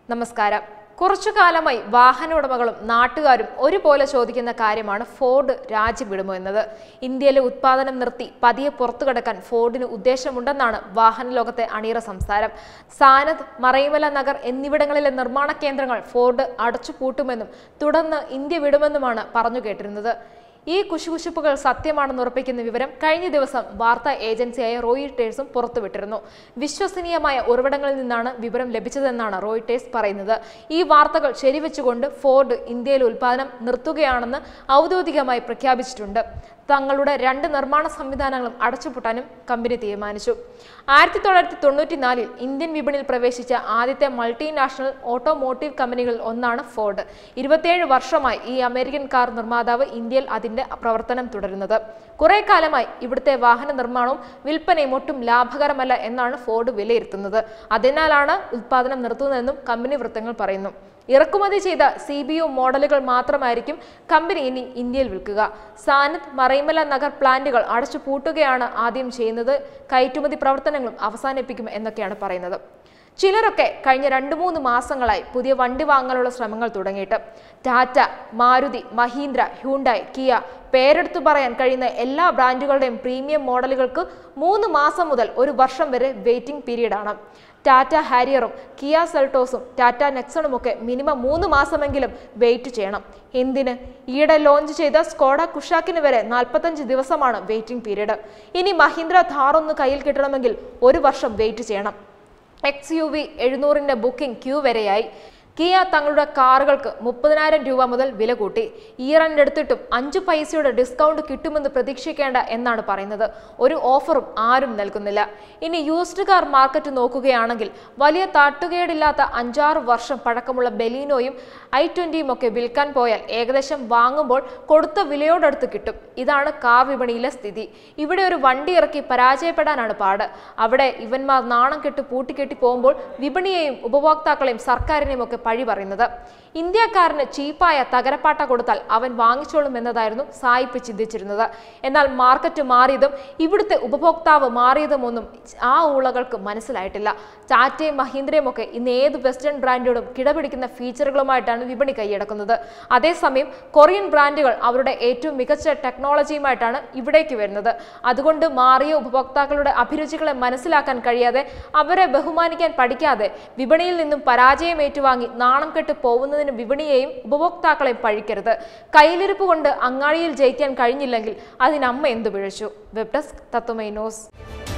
നമസ്കാരം കുറച്ചു കാലമായി വാഹന ഉടമകളും നാട്ടുകാരും ഒരുപോലെ ചോദിക്കുന്ന കാര്യമാണ് ഫോർഡ് രാജ്യം വിടുമോ എന്നത് ഇന്ത്യയിലെ ഉത്പാദനം നിർത്തി പതിയെ പുറത്തു കടക്കാൻ ഫോർഡിന് ഉദ്ദേശമുണ്ടെന്നാണ് വാഹന ലോകത്തെ അണിയറ സംസാരം സാനത്ത് മറൈമല നഗർ എന്നിവിടങ്ങളിലെ നിർമ്മാണ കേന്ദ്രങ്ങൾ ഫോർഡ് അടച്ചുപൂട്ടുമെന്നും തുടർന്ന് ഇന്ത്യ വിടുമെന്നുമാണ് പറഞ്ഞു കേട്ടിരുന്നത് ഈ കുശുകുശുപ്പുകൾ സത്യമാണെന്ന് ഉറപ്പിക്കുന്ന വിവരം കഴിഞ്ഞ ദിവസം വാർത്താ ഏജൻസിയായ റോയിട്ടേഴ്സും പുറത്തുവിട്ടിരുന്നു വിശ്വസനീയമായ ഉറവിടങ്ങളിൽ നിന്നാണ് വിവരം ലഭിച്ചതെന്നാണ് റോയിട്ടേഴ്സ് പറയുന്നത് ഈ വാർത്തകൾ ശരിവെച്ചുകൊണ്ട് ഫോർഡ് ഇന്ത്യയിൽ ഉൽപ്പാദനം നിർത്തുകയാണെന്ന് ഔദ്യോഗികമായി പ്രഖ്യാപിച്ചിട്ടുണ്ട് തങ്ങളുടെ രണ്ട് നിർമ്മാണ സംവിധാനങ്ങളും അടച്ചുപൂട്ടാനും കമ്പനി തീരുമാനിച്ചു ആയിരത്തി തൊള്ളായിരത്തി തൊണ്ണൂറ്റിനാലിൽ ഇന്ത്യൻ വിപണിയിൽ പ്രവേശിച്ച ആദ്യത്തെ മൾട്ടിനാഷണൽ ഓട്ടോമോട്ടീവ് കമ്പനികളിൽ ഒന്നാണ് ഫോർഡ് ഇരുപത്തിയേഴ് വർഷമായി ഈ അമേരിക്കൻ കാർ നിർമ്മാതാവ് ഇന്ത്യയിൽ അതിന്റെ പ്രവർത്തനം തുടരുന്നത് കുറെ കാലമായി ഇവിടുത്തെ വാഹന നിർമ്മാണവും വിൽപ്പനയും ഒട്ടും ലാഭകരമല്ല എന്നാണ് ഫോർഡ് വിലയിരുത്തുന്നത് അതിനാലാണ് ഉൽപ്പാദനം നിർത്തുന്നതെന്നും കമ്പനി വൃത്തങ്ങൾ പറയുന്നു ഇറക്കുമതി ചെയ്ത സി ബി ഒ മോഡലുകൾ മാത്രമായിരിക്കും കമ്പനി ഇനി ഇന്ത്യയിൽ വിൽക്കുക സാനത്ത് മറൈമല നഗർ പ്ലാന്റുകൾ അടച്ചു പൂട്ടുകയാണ് ആദ്യം ചെയ്യുന്നത് കയറ്റുമതി പ്രവർത്തനങ്ങളും അവസാനിപ്പിക്കും എന്നൊക്കെയാണ് പറയുന്നത് ചിലരൊക്കെ കഴിഞ്ഞ രണ്ട് മൂന്ന് മാസങ്ങളായി പുതിയ വണ്ടി വാങ്ങാനുള്ള ശ്രമങ്ങൾ തുടങ്ങിയിട്ട് ടാറ്റ മാരുതി മഹീന്ദ്ര ഹ്യൂണ്ടായി കിയ പേരെടുത്തു പറയാൻ കഴിയുന്ന എല്ലാ ബ്രാൻഡുകളുടെയും പ്രീമിയം മോഡലുകൾക്ക് മൂന്ന് മാസം മുതൽ ഒരു വർഷം വരെ വെയിറ്റിംഗ് പീരീഡാണ് ടാറ്റ ഹാരിയറും കിയ സെൽട്ടോസും ടാറ്റ നെക്സണും ഒക്കെ മിനിമം മൂന്ന് മാസമെങ്കിലും വെയിറ്റ് ചെയ്യണം എന്തിന് ഈയിടെ ലോഞ്ച് ചെയ്ത സ്കോഡ കുഷാക്കിന് വരെ നാൽപ്പത്തഞ്ച് ദിവസമാണ് വെയിറ്റിംഗ് പീരീഡ് ഇനി മഹീന്ദ്ര ഥാർ ഒന്ന് കയ്യിൽ കിട്ടണമെങ്കിൽ ഒരു വർഷം വെയിറ്റ് ചെയ്യണം എക്സ് യു വി എഴുന്നൂറിൻ്റെ ബുക്കിംഗ് ക്യൂ വരെയായി കിയ തങ്ങളുടെ കാറുകൾക്ക് മുപ്പതിനായിരം രൂപ മുതൽ വില കൂട്ടി ഇയർ എൻഡ് എടുത്തിട്ടും അഞ്ചു പൈസയുടെ ഡിസ്കൗണ്ട് കിട്ടുമെന്ന് പ്രതീക്ഷിക്കേണ്ട എന്നാണ് പറയുന്നത് ഒരു ഓഫറും ആരും നൽകുന്നില്ല ഇനി യൂസ്ഡ് കാർ മാർക്കറ്റ് നോക്കുകയാണെങ്കിൽ വലിയ തട്ടുകേടില്ലാത്ത അഞ്ചാറ് വർഷം പഴക്കമുള്ള ബെലീനോയും ഐ ട്വന്റിയും ഒക്കെ വിൽക്കാൻ പോയാൽ ഏകദേശം വാങ്ങുമ്പോൾ കൊടുത്ത വിലയോടടുത്ത് കിട്ടും ഇതാണ് കാർ വിപണിയിലെ സ്ഥിതി ഇവിടെ ഒരു വണ്ടി ഇറക്കി പരാജയപ്പെടാനാണ് പാട് അവിടെ ഇവന്മാർ നാണം കെട്ട് പൂട്ടിക്കെട്ടി പോകുമ്പോൾ വിപണിയെയും ഉപഭോക്താക്കളെയും സർക്കാരിനെയും ഒക്കെ പഴി പറയുന്നത് ഇന്ത്യക്കാരന് ചീപ്പായ തകരപ്പാട്ട കൊടുത്താൽ അവൻ വാങ്ങിച്ചോളും എന്നതായിരുന്നു സായിപ്പ് ചിന്തിച്ചിരുന്നത് എന്നാൽ മാർക്കറ്റ് മാറിയതും ഇവിടുത്തെ ഉപഭോക്താവ് മാറിയതുമൊന്നും ആ ഊളകൾക്ക് മനസ്സിലായിട്ടില്ല ടാറ്റയും മഹീന്ദ്രയും ഒക്കെ ഇന്ന് ഏത് വെസ്റ്റേൺ ബ്രാൻഡോടും കിടപിടിക്കുന്ന ഫീച്ചറുകളുമായിട്ടാണ് വിപണി കൈയടക്കുന്നത് അതേസമയം കൊറിയൻ ബ്രാൻഡുകൾ അവരുടെ ഏറ്റവും മികച്ച ടെക്നോളജിയുമായിട്ടാണ് ഇവിടേക്ക് വരുന്നത് അതുകൊണ്ട് മാറിയ ഉപഭോക്താക്കളുടെ അഭിരുചികളെ മനസ്സിലാക്കാൻ കഴിയാതെ അവരെ ബഹുമാനിക്കാൻ പഠിക്കാതെ വിപണിയിൽ നിന്നും പരാജയം ഏറ്റുവാങ്ങി നാണം കെട്ട് പോകുന്നതിന് വിപണിയെയും ഉപഭോക്താക്കളെയും പഴിക്കരുത് കയ്യിലിരിപ്പ് കൊണ്ട് അങ്ങാടിയിൽ ജയിക്കാൻ കഴിഞ്ഞില്ലെങ്കിൽ അതിനമ്മ എന്തു പിഴച്ചു വെബ് ഡെസ്ക് തത്വമൈ ന്യൂസ്